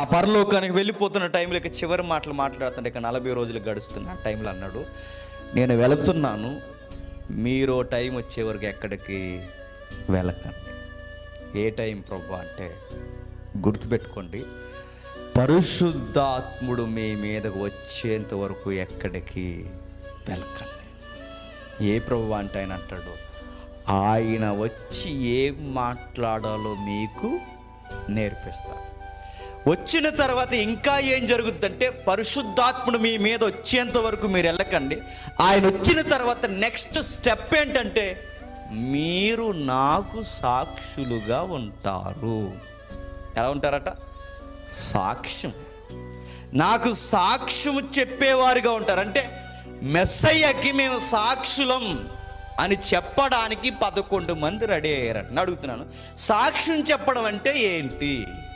పరలోకానికి వెళ్ళిపోతున్న టైంలో ఇక చివరి మాటలు మాట్లాడుతుంటే ఇక నలభై రోజులు గడుస్తున్న ఆ టైంలో అన్నాడు నేను వెళుతున్నాను మీరు టైం వచ్చే వరకు ఎక్కడికి వెళ్ళకండి ఏ టైం ప్రభు అంటే గుర్తుపెట్టుకోండి పరిశుద్ధాత్ముడు మీ మీదకు వచ్చేంత వరకు ఎక్కడికి వెళ్ళకండి ఏ ప్రభు అంటే ఆయన అంటాడు ఆయన వచ్చి ఏం మాట్లాడాలో మీకు నేర్పిస్తారు వచ్చిన తర్వాత ఇంకా ఏం జరుగుద్దంటే పరిశుద్ధాత్ముడు మీ మీద వచ్చేంత వరకు మీరు వెళ్ళకండి ఆయన వచ్చిన తర్వాత నెక్స్ట్ స్టెప్ ఏంటంటే మీరు నాకు సాక్షులుగా ఉంటారు ఎలా ఉంటారట సాక్ష్యం నాకు సాక్ష్యం చెప్పేవారుగా ఉంటారు అంటే మెస్సయ్యకి మేము సాక్షులం అని చెప్పడానికి పదకొండు మంది రెడీ అయ్యారట నేను అడుగుతున్నాను సాక్ష్యం చెప్పడం అంటే ఏంటి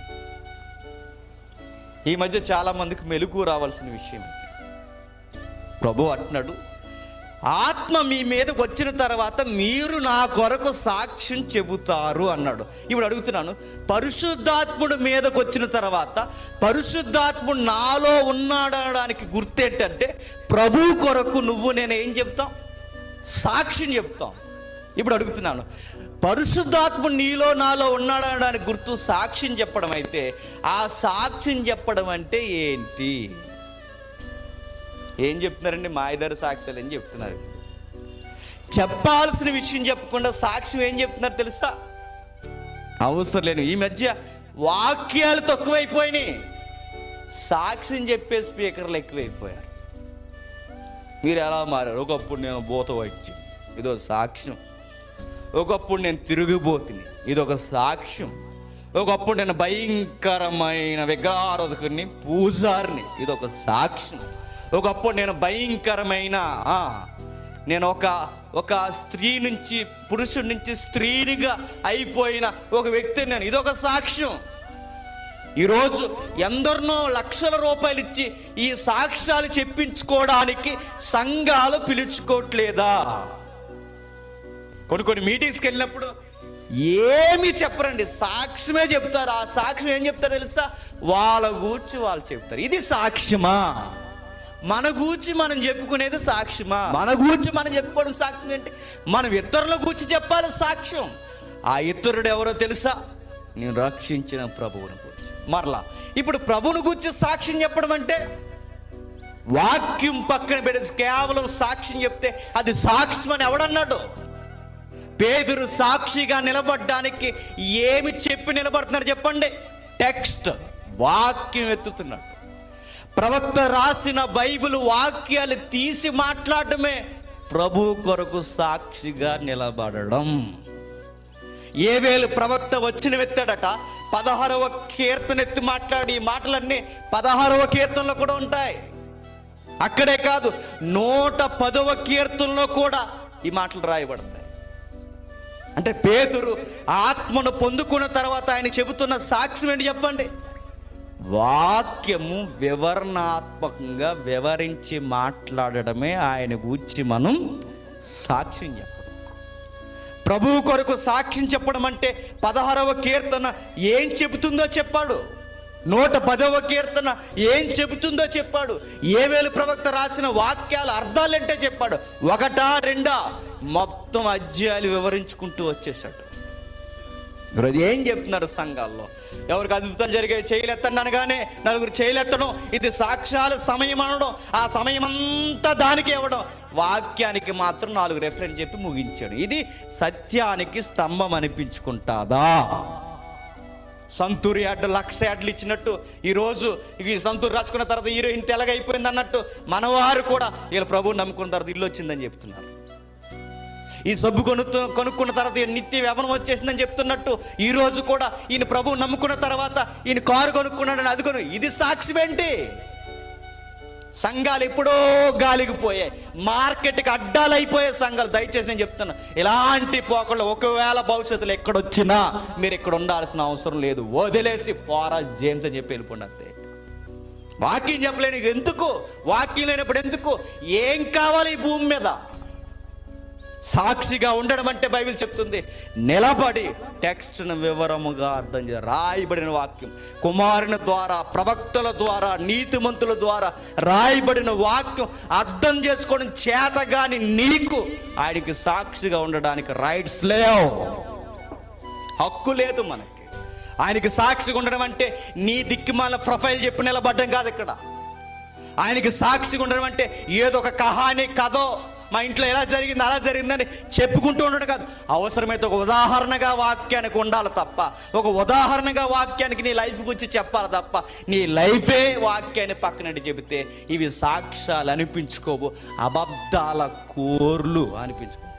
ఈ మధ్య చాలా మందికి మెలకు రావాల్సిన విషయం ఇది. ప్రభు అంటున్నాడు ఆత్మ మీ మీదకి వచ్చిన తర్వాత మీరు నా కొరకు సాక్ష్యం చెబుతారు అన్నాడు ఇప్పుడు అడుగుతున్నాను పరిశుద్ధాత్ముడు మీదకి వచ్చిన తర్వాత పరిశుద్ధాత్ముడు నాలో ఉన్నాడనడానికి గుర్తేంటంటే ప్రభు కొరకు నువ్వు నేను ఏం చెప్తాం సాక్ష్యం చెప్తాం ఇప్పుడు అడుగుతున్నాను పరిశుద్ధాత్ముడు నీలో నాలో ఉన్నాడనడానికి గుర్తు సాక్ష్యం చెప్పడం అయితే ఆ సాక్ష్యం చెప్పడం అంటే ఏంటి ఏం చెప్తున్నారండి మాయదారి సాక్ష్యాలు ఏం చెప్తున్నారు చెప్పాల్సిన విషయం చెప్పకుండా సాక్ష్యం ఏం చెప్తున్నారు తెలుసా అవసరం లేని ఈ మధ్య వాక్యాలు తక్కువైపోయినాయి సాక్ష్యం చెప్పే స్పీకర్లు ఎక్కువైపోయారు మీరు ఎలా మారారు ఒకప్పుడు నేను బోత వైద్యం ఇదో సాక్ష్యం ఒకప్పుడు నేను తిరుగుబోతుని ఇది ఒక సాక్ష్యం ఒకప్పుడు నేను భయంకరమైన విగ్రహారధకుని పూజారిని ఇది ఒక సాక్ష్యం ఒకప్పుడు నేను భయంకరమైన ఆ, నేను ఒక ఒక స్త్రీ నుంచి పురుషుడి నుంచి స్త్రీనిగా అయిపోయిన ఒక వ్యక్తిని నేను ఇదొక సాక్ష్యం ఈరోజు ఎందరినో లక్షల రూపాయలు ఇచ్చి ఈ సాక్ష్యాలు చెప్పించుకోవడానికి సంఘాలు పిలుచుకోవట్లేదా కొన్ని కొన్ని మీటింగ్స్కి వెళ్ళినప్పుడు ఏమి చెప్పరండి సాక్ష్యమే చెప్తారు ఆ సాక్ష్యం ఏం చెప్తారు తెలుసా వాళ్ళ గూర్చి వాళ్ళు చెప్తారు ఇది సాక్ష్యమా మన గూర్చి మనం చెప్పుకునేది సాక్ష్యమా మన గూర్చి మనం చెప్పుకోవడం సాక్ష్యం ఏంటి మనం ఇతరుల గూర్చి చెప్పాలి సాక్ష్యం ఆ ఇతరుడు ఎవరో తెలుసా నేను రక్షించిన ప్రభువుని గురించి మరలా ఇప్పుడు ప్రభువుని గురించి సాక్ష్యం చెప్పడం అంటే వాక్యం పక్కన పెట్టి కేవలం సాక్ష్యం చెప్తే అది సాక్ష్యం అని ఎవడన్నాడు పేదరు సాక్షిగా నిలబడడానికి ఏమి చెప్పి నిలబడుతున్నారు చెప్పండి టెక్స్ట్ వాక్యం ఎత్తుతున్నాడు ప్రవక్త రాసిన బైబిల్ వాక్యాలు తీసి మాట్లాడటమే ప్రభు కొరకు సాక్షిగా నిలబడడం ఏ వేలు ప్రవక్త వచ్చిన ఎత్తాడట పదహారవ కీర్తన ఎత్తి మాట్లాడి ఈ మాటలన్నీ పదహారవ కీర్తనలో కూడా ఉంటాయి అక్కడే కాదు నూట పదవ కీర్తనలో కూడా ఈ మాటలు రాయబడతాయి అంటే పేతురు ఆత్మను పొందుకున్న తర్వాత ఆయన చెబుతున్న సాక్ష్యం ఏంటి చెప్పండి వాక్యము వివరణాత్మకంగా వివరించి మాట్లాడడమే ఆయన గూర్చి మనం సాక్ష్యం చెప్పడం ప్రభువు కొరకు సాక్ష్యం చెప్పడం అంటే పదహారవ కీర్తన ఏం చెబుతుందో చెప్పాడు నూట పదవ కీర్తన ఏం చెబుతుందో చెప్పాడు ఏ వేలు ప్రవక్త రాసిన వాక్యాల అర్థాలంటే చెప్పాడు ఒకటా రెండా మొత్తం అధ్యాయాలు వివరించుకుంటూ వచ్చేసాడు ఈరోజు ఏం చెప్తున్నారు సంఘాల్లో ఎవరికి అద్భుతాలు జరిగాయి చేయలేత్తండి అనగానే నలుగురు చేయలేత్తడం ఇది సాక్ష్యాల సమయం అనడం ఆ సమయం అంతా దానికి ఇవ్వడం వాక్యానికి మాత్రం నాలుగు రెఫరెన్స్ చెప్పి ముగించాడు ఇది సత్యానికి స్తంభం అనిపించుకుంటాదా సంతూర్ యాడ్ లక్ష యాడ్లు ఇచ్చినట్టు ఈరోజు ఈ సంతూర్ రాసుకున్న తర్వాత హీరోయిన్ తెలగైపోయింది అన్నట్టు మనవారు కూడా వీళ్ళ ప్రభువు నమ్ముకున్న తర్వాత ఇల్లు వచ్చిందని చెప్తున్నారు ఈ సబ్బు కొను కొనుక్కున్న తర్వాత ఈయన నిత్య వ్యవనం వచ్చేసిందని చెప్తున్నట్టు ఈ రోజు కూడా ఈయన ప్రభు నమ్ముకున్న తర్వాత ఈయన కారు కొనుక్కున్నాడని అది కొను ఇది సాక్ష్యం ఏంటి సంఘాలు ఎప్పుడో గాలికి పోయాయి మార్కెట్కి అడ్డాలు అయిపోయే సంఘాలు దయచేసి నేను చెప్తున్నా ఇలాంటి పోకళ్ళు ఒకవేళ భవిష్యత్తులో ఎక్కడొచ్చినా మీరు ఇక్కడ ఉండాల్సిన అవసరం లేదు వదిలేసి పోరా జేమ్స్ అని చెప్పి వెళ్ళిపోండి అంతే వాక్యం చెప్పలేని ఎందుకు వాక్యం లేనప్పుడు ఎందుకు ఏం కావాలి ఈ భూమి మీద సాక్షిగా ఉండడం అంటే బైబిల్ చెప్తుంది నిలబడి టెక్స్ట్ను వివరముగా అర్థం చేయ రాయబడిన వాక్యం కుమారుని ద్వారా ప్రవక్తల ద్వారా నీతిమంతుల ద్వారా రాయబడిన వాక్యం అర్థం చేసుకోవడం చేతగాని నీకు ఆయనకి సాక్షిగా ఉండడానికి రైట్స్ లేవు హక్కు లేదు మనకి ఆయనకి సాక్షిగా ఉండడం అంటే నీ దిక్కుమాల ప్రొఫైల్ చెప్పి నిలబడ్డం కాదు ఇక్కడ ఆయనకి సాక్షిగా ఉండడం అంటే ఏదో ఒక కహాని కథో మా ఇంట్లో ఎలా జరిగింది అలా జరిగిందని చెప్పుకుంటూ ఉండడం కాదు అవసరమైతే ఒక ఉదాహరణగా వాక్యానికి ఉండాలి తప్ప ఒక ఉదాహరణగా వాక్యానికి నీ లైఫ్ గురించి చెప్పాలి తప్ప నీ లైఫే వాక్యాన్ని పక్కనట్టు చెబితే ఇవి సాక్ష్యాలు అనిపించుకోవు అబద్ధాల కోర్లు అనిపించుకో